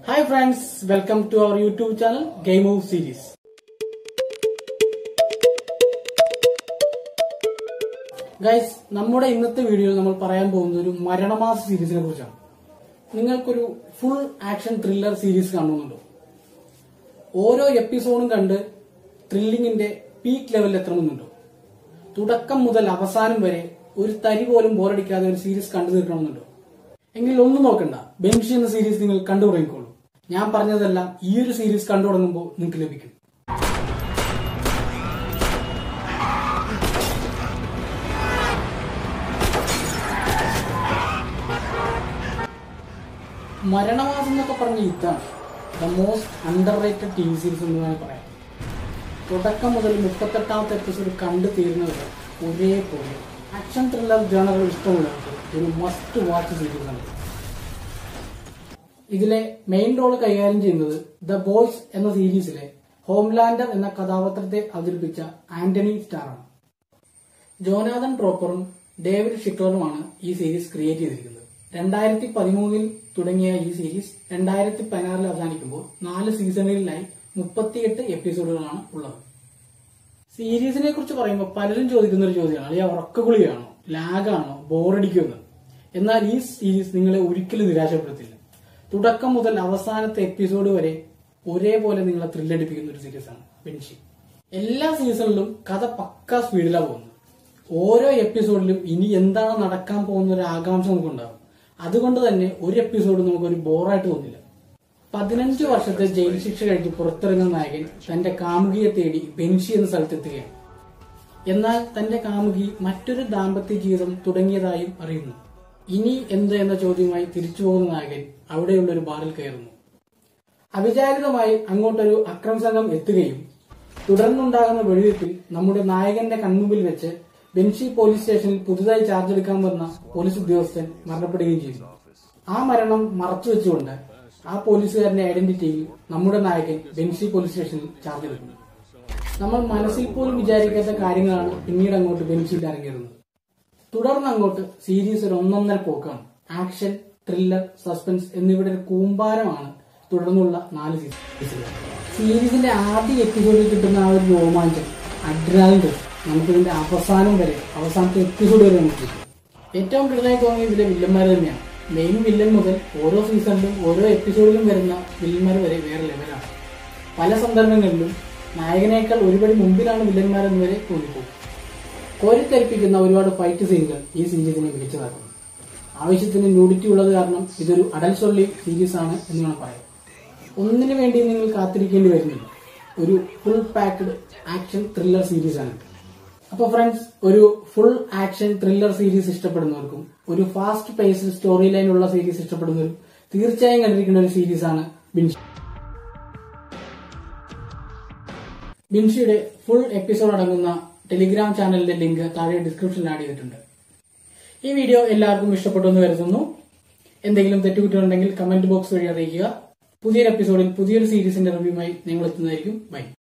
hi friends welcome to our YouTube channel game of series guys നമ്മുടെ ഇന്നത്തെ വീഡിയോയിൽ നമ്മൾ പറയാൻ പോകുന്നത് ഒരു മരണമാസ സീരീസിനെ കുറിച്ചാണ് നിങ്ങൾക്കൊരു ഫുൾ ആക്ഷൻ ത്രില്ലർ സീരീസ് കാണുന്നുണ്ടോ ഓരോ എപ്പിസോഡും കണ്ട് ത്രില്ലിങ്ങിന്റെ പീക്ക് ലെവലിൽ എത്തണമെന്നുണ്ടോ തുടക്കം മുതൽ അവസാനം വരെ ഒരു തരി പോലും ബോറടിക്കാതെ ഒരു സീരീസ് കണ്ടു തീർക്കണമെന്നുണ്ടോ എങ്കിൽ ഒന്നും നോക്കണ്ട ബെൻഷി എന്ന സീരീസ് നിങ്ങൾ കണ്ടു തുടങ്ങിക്കോളൂ ഞാൻ പറഞ്ഞതെല്ലാം ഈ ഒരു സീരീസ് കണ്ടു തുടങ്ങുമ്പോൾ നിങ്ങൾക്ക് ലഭിക്കും മരണവാസം എന്നൊക്കെ പറഞ്ഞ ഇതാണ് the most underrated T V series എന്ന് വേണമെങ്കിൽ പറയാം തുടക്കം മുതൽ മുപ്പത്തെട്ടാമത്തെ എപ്പിസോഡ് കണ്ടു തീരുന്നത് ഒരേപോലെ ആക്ഷൻ ത്രില്ലർ ജേണറുകൾ ഇഷ്ടമുള്ളവർക്ക് ഒരു മസ്റ്റ് വാച്ച് സീരീസ് ആണ് ഇതിലെ മെയിൻ റോൾ കൈകാര്യം ചെയ്യുന്നത് ദ ബോയ്സ് എന്ന സീരീസിലെ ഹോംലാൻഡർ എന്ന കഥാപാത്രത്തെ അവതരിപ്പിച്ച ആന്റണി സ്റ്റാറാണ് ജോനാഥൻ പ്രോപ്പറും ഡേവിഡ് ഷിക്ലറുമാണ് ഈ സീരീസ് ക്രിയേറ്റ് ചെയ്തിരിക്കുന്നത് രണ്ടായിരത്തി പതിമൂന്നിൽ തുടങ്ങിയ ഈ സീരീസ് രണ്ടായിരത്തി പതിനാറിൽ അവസാനിക്കുമ്പോൾ നാല് സീസണുകളിലായി മുപ്പത്തിയെട്ട് എപ്പിസോഡുകളാണ് ഉള്ളത് സീരീസിനെ കുറിച്ച് പറയുമ്പോൾ പലരും ചോദിക്കുന്ന ഒരു ചോദ്യമാണ് അല്ലെങ്കിൽ ഉറക്കഗുളിയാണോ ലാഗാണോ ബോറടിക്കുമെന്ന് എന്നാൽ ഈ സീരീസ് നിങ്ങളെ ഒരിക്കലും നിരാശപ്പെടുത്തില്ല തുടക്കം മുതൽ അവസാനത്തെ എപ്പിസോഡ് വരെ ഒരേപോലെ നിങ്ങളെ ത്രില്ലടിപ്പിക്കുന്ന ഒരു സീരീസാണ് ബെൻഷി എല്ലാ സീസണിലും കഥ പക്ക സ്പീഡിലാണ് പോകുന്നത് ഓരോ എപ്പിസോഡിലും ഇനി എന്താണ് നടക്കാൻ പോകുന്ന ഒരു ആകാംക്ഷ നമുക്കുണ്ടാകും അതുകൊണ്ട് തന്നെ ഒരു എപ്പിസോഡ് നമുക്ക് ഒരു ബോറായിട്ട് തോന്നില്ല പതിനഞ്ച് വർഷത്തെ ജയിൽ ശിക്ഷ കഴിഞ്ഞ് പുറത്തിറങ്ങുന്ന നായകൻ തന്റെ കാമുകിയെ തേടി ബെൻഷി എന്ന സ്ഥലത്തെത്തുകയാണ് എന്നാൽ തന്റെ കാമുകി മറ്റൊരു ദാമ്പത്യ ജീവിതം തുടങ്ങിയതായും അറിയുന്നു ഇനി എന്ത് എന്ന ചോദ്യവുമായി തിരിച്ചു പോകുന്ന നായകൻ അവിടെയുള്ള ഒരു ബാറിൽ കയറുന്നു അവിചാരിതമായി അങ്ങോട്ടൊരു അക്രമ സംഘം എത്തുകയും തുടർന്നുണ്ടാകുന്ന വെടിവെപ്പിൽ നമ്മുടെ നായകന്റെ കൺമുമ്പിൽ വെച്ച് ബെൻഷി പോലീസ് സ്റ്റേഷനിൽ പുതുതായി ചാർജ് എടുക്കാൻ വന്ന പോലീസ് ഉദ്യോഗസ്ഥൻ മരണപ്പെടുകയും ചെയ്തു ആ മരണം മറച്ചു വെച്ചുകൊണ്ട് ആ പോലീസുകാരന്റെ ഐഡന്റിറ്റിയിൽ നമ്മുടെ നായകൻ ബെൻഷി പോലീസ് സ്റ്റേഷനിൽ ചാർജ് എടുക്കുന്നു നമ്മൾ മനസ്സിൽ പോലും വിചാരിക്കാത്ത കാര്യങ്ങളാണ് പിന്നീട് അങ്ങോട്ട് ബെൻഷിയിൽ അരങ്ങേറുന്നത് തുടർന്ന് അങ്ങോട്ട് സീരീസ് ഒരു ഒന്നൊന്നര പോക്കാണ് ആക്ഷൻ ത്രില്ലർ സസ്പെൻസ് എന്നിവയുടെ ഒരു കൂമ്പാരമാണ് തുടർന്നുള്ള നാല് സീസണുകൾ സീരീസിന്റെ ആദ്യ എപ്പിസോഡിൽ കിട്ടുന്ന ആ ഒരു രോമാഞ്ചം അഡ്രാലിൻ നമുക്ക് ഇതിന്റെ അവസാനം വരെ അവസാനത്തെ എപ്പിസോഡ് വരെ നമുക്ക് കിട്ടും ഏറ്റവും കൂടുതലായി തോന്നിയത് ഇതിലെ വില്ലന്മാർ തന്നെയാണ് മെയിൻ വില്ലൻ മുതൽ ഓരോ സീസണിലും ഓരോ എപ്പിസോഡിലും വരുന്ന വില്ലന്മാർ വരെ വേറെ ലെവലാണ് പല സന്ദർഭങ്ങളിലും നായകനേക്കാൾ ഒരുപടി മുമ്പിലാണ് വില്ലന്മാരെന്ന് വരെ തോന്നിപ്പോകും കോരിത്തെറിപ്പിക്കുന്ന ഒരുപാട് ഫൈറ്റ് സീനുകൾ ഈ സീരീസിനെ മികച്ചതാക്കുന്നു ആവശ്യത്തിന് ന്യൂഡിറ്റി ഉള്ളത് കാരണം ഇതൊരു അഡൽസൊള്ളി സീരീസ് ആണ് എന്ന് വേണം പറയാം ഒന്നിനു വേണ്ടി നിങ്ങൾ കാത്തിരിക്കേണ്ടി വരുന്നില്ല ഒരു full packed action thriller series ആണ് അപ്പൊ ഫ്രണ്ട്സ് ഒരു ഫുൾ ആക്ഷൻ ത്രില്ലർ സീരീസ് ഇഷ്ടപ്പെടുന്നവർക്കും ഒരു ഫാസ്റ്റ് പേസ്ഡ് സ്റ്റോറി ലൈൻ ഉള്ള സീരീസ് ഇഷ്ടപ്പെടുന്നവരും തീർച്ചയായും കണ്ടിരിക്കേണ്ട ഒരു സീരീസ് ആണ് ബിൻഷി ബിൻഷിയുടെ ഫുൾ എപ്പിസോഡ് അടങ്ങുന്ന ടെലിഗ്രാം ചാനലിന്റെ ലിങ്ക് താഴെ ഡിസ്ക്രിപ്ഷനിൽ ആഡ് ചെയ്തിട്ടുണ്ട് ഈ വീഡിയോ എല്ലാവർക്കും ഇഷ്ടപ്പെട്ടു എന്ന് കരുതുന്നു എന്തെങ്കിലും തെറ്റുകുറ്റമുണ്ടെങ്കിൽ കമന്റ് ബോക്സ് വഴി അറിയിക്കുക പുതിയൊരു എപ്പിസോഡിൽ പുതിയൊരു സീരീസിന്റെ റിവ്യൂമായി നിങ്ങൾ എത്തുന്നതായിരിക്കും ബൈ